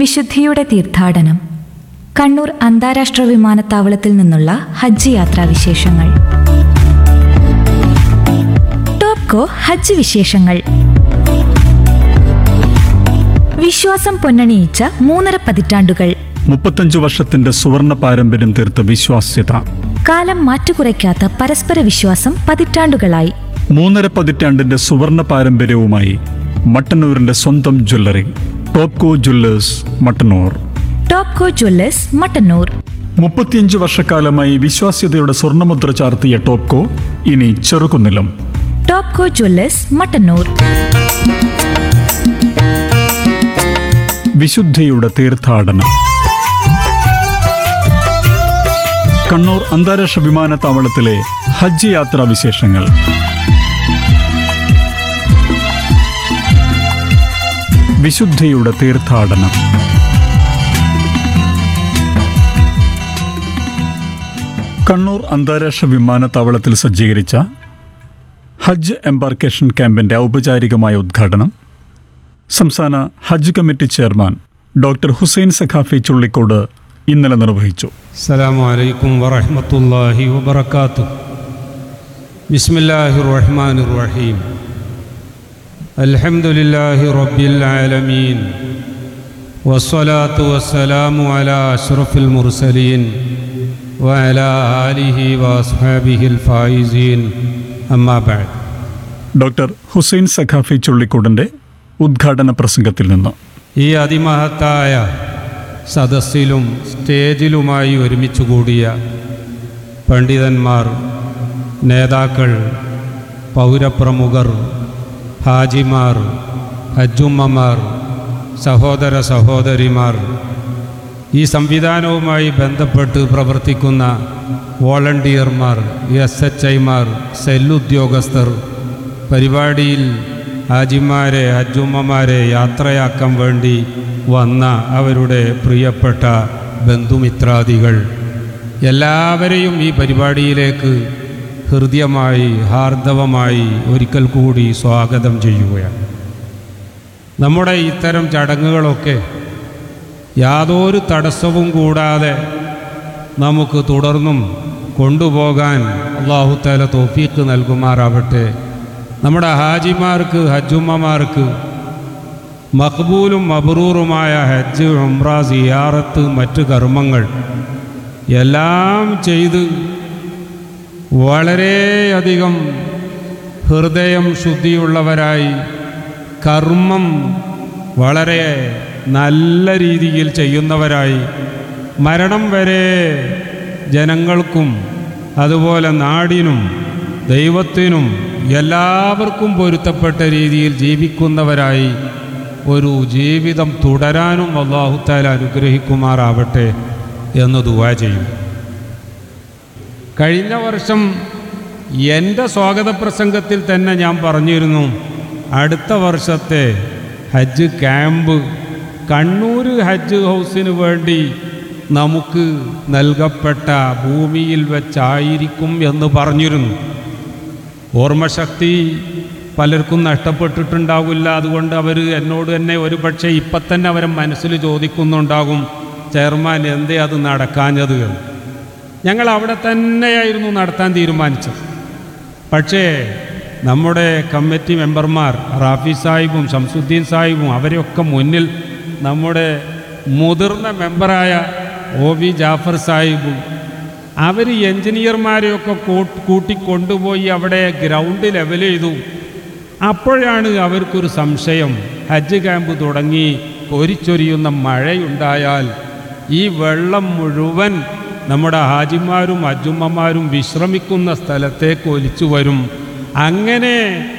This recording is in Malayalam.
വിശുദ്ധിയുടെ തീർത്ഥാടനം കണ്ണൂർ അന്താരാഷ്ട്ര വിമാനത്താവളത്തിൽ നിന്നുള്ള ഹജ്ജ് യാത്രാ വിശേഷങ്ങൾ ടോപ്കോ ഹജ്ജ് വിശേഷങ്ങൾ വിശ്വാസം പൊന്നണിയിച്ച മൂന്നര പതിറ്റാണ്ടുകൾ മുപ്പത്തഞ്ചു വർഷത്തിന്റെ സുവർണ പാരമ്പര്യം തീർത്ത വിശ്വാസ്യത കാലം മാറ്റുകുറയ്ക്കാത്ത പരസ്പര വിശ്വാസം പതിറ്റാണ്ടുകളായി മൂന്നര പതിറ്റാണ്ടിന്റെ സുവർണ പാരമ്പര്യവുമായി മട്ടന്നൂരിന്റെ സ്വന്തം jewellery Topco jewellers Mattannur Topco jewellers Mattannur മുപ്പത്തിയഞ്ച് വർഷക്കാലമായി വിശ്വാസ്യതയുടെ സ്വർണ്ണമുദ്ര ചാർത്തിയ ടോപ്കോ ഇനി ചെറുകുന്നിലും ടോപ്കോ ജ്വല്ലേഴ്സ് മട്ടന്നൂർ വിശുദ്ധിയുടെ തീർത്ഥാടനം കണ്ണൂർ അന്താരാഷ്ട്ര വിമാനത്താവളത്തിലെ ഹജ്ജ് യാത്രാ വിശേഷങ്ങൾ വിശുദ്ധിയുടെ തീർത്ഥാടനം കണ്ണൂർ അന്താരാഷ്ട്ര വിമാനത്താവളത്തിൽ സജ്ജീകരിച്ച ഹജ്ജ് എംബാർക്കേഷൻ ക്യാമ്പിന്റെ ഔപചാരികമായ ഉദ്ഘാടനം സംസ്ഥാന Hajj committee chairman doctor Hussain Saqafi Chullikkode ഇന്നലെ നിർവഹിച്ചു السلام عليكم ورحمة الله وبركاته بسم الله الرحمن الرحيم الحمد لله رب العالمين والصلاة والسلام على أشرف المرسلين وعلى آله وأصحابه الفائزين أما بعد ഡോക്ടർ ഹുസൈൻ സഖാഫി ചുള്ളിക്കോടിന്റെ ഉദ്ഘാടന പ്രസംഗത്തിൽ നിന്ന് ഈ അതിമഹത്തായ സദസ്സിലും സ്റ്റേജിലുമായി ഒരുമിച്ച് കൂടിയ പണ്ഡിതന്മാർ നേതാക്കൾ പൗരപ്രമുഖർ ഹാജിമാർ ഹജ്ജുമ്മമാർ സഹോദര സഹോദരിമാർ ഈ സംവിധാനവുമായി ബന്ധപ്പെട്ട് പ്രവർത്തിക്കുന്ന വോളണ്ടിയർമാർ എസ് എച്ച് ഐമാർ സെല്ലുദ്യോഗസ്ഥർ പരിപാടിയിൽ ഹാജിമാരെ ഹജ്ജുമ്മമാരെ യാത്രയാക്കാൻ വേണ്ടി വന്ന അവരുടെ പ്രിയപ്പെട്ട ബന്ധുമിത്രാദികൾ എല്ലാവരെയും ഈ പരിപാടിയിലേക്ക് ഹൃദ്യമായി ഹാർദവമായി ഒരിക്കൽ കൂടി സ്വാഗതം ചെയ്യുകയാണ് നമ്മുടെ ഇത്തരം ചടങ്ങുകളൊക്കെ യാതൊരു തടസ്സവും കൂടാതെ നമുക്ക് തുടർന്നും കൊണ്ടുപോകാൻ അള്ളാഹുത്താല തോഫീക്ക് നൽകുമാറാവട്ടെ നമ്മുടെ ഹാജിമാർക്ക് ഹജ്ജുമ്മമാർക്ക് മക്ബൂലും മബ്രൂറുമായ ഹജ്ജ് ഉംറ സിയാറത്ത് മറ്റ് കർമ്മങ്ങൾ എല്ലാം ചെയ്ത് വളരെയധികം ഹൃദയം ശുദ്ധിയുള്ളവരായി കർമ്മം വളരെ നല്ല രീതിയിൽ ചെയ്യുന്നവരായി മരണം വരെ ജനങ്ങൾക്കും അതുപോലെ നാടിനും ദൈവത്തിനും എല്ലാവർക്കും പൊരുത്തപ്പെട്ട രീതിയിൽ ജീവിക്കുന്നവരായി ഒരു ജീവിതം തുടരാനും അള്ളാഹുത്താല അനുഗ്രഹിക്കുമാറാവട്ടെ എന്ന് ദുവാ ചെയ്യും കഴിഞ്ഞ വർഷം എൻ്റെ സ്വാഗത പ്രസംഗത്തിൽ തന്നെ ഞാൻ പറഞ്ഞിരുന്നു അടുത്ത വർഷത്തെ ഹജ്ജ് ക്യാമ്പ് കണ്ണൂർ ഹജ്ജ് ഹൗസിന് വേണ്ടി നമുക്ക് നൽകപ്പെട്ട ഭൂമിയിൽ വെച്ചായിരിക്കും എന്ന് പറഞ്ഞിരുന്നു ഓർമ്മശക്തി പലർക്കും നഷ്ടപ്പെട്ടിട്ടുണ്ടാവില്ല അതുകൊണ്ട് അവർ എന്നോട് തന്നെ ഒരു പക്ഷേ ഇപ്പം തന്നെ അവരെ മനസ്സിൽ ചോദിക്കുന്നുണ്ടാകും ചെയർമാൻ എന്തേ അത് നടക്കാഞ്ഞത് എന്ന് ഞങ്ങൾ അവിടെ തന്നെയായിരുന്നു നടത്താൻ തീരുമാനിച്ചത് പക്ഷേ നമ്മുടെ കമ്മിറ്റി മെമ്പർമാർ റാഫി സാഹിബും ഷംസുദ്ദീൻ സാഹിബും അവരെയൊക്കെ മുന്നിൽ നമ്മുടെ മുതിർന്ന മെമ്പറായ ഒ വി ജാഫർ സാഹിബും അവർ എൻജിനീയർമാരെയൊക്കെ കൂ- കൂട്ടിക്കൊണ്ടുപോയി അവിടെ ഗ്രൗണ്ട് ലെവൽ ചെയ്തു അപ്പോഴാണ് അവർക്കൊരു സംശയം ഹജ്ജ് ക്യാമ്പ് തുടങ്ങി കൊരിച്ചൊരിയുന്ന മഴയുണ്ടായാൽ ഈ വെള്ളം മുഴുവൻ നമ്മുടെ ഹാജിമാരും അജുമ്മമാരും വിശ്രമിക്കുന്ന സ്ഥലത്തേക്ക് ഒലിച്ചു വരും അങ്ങനെ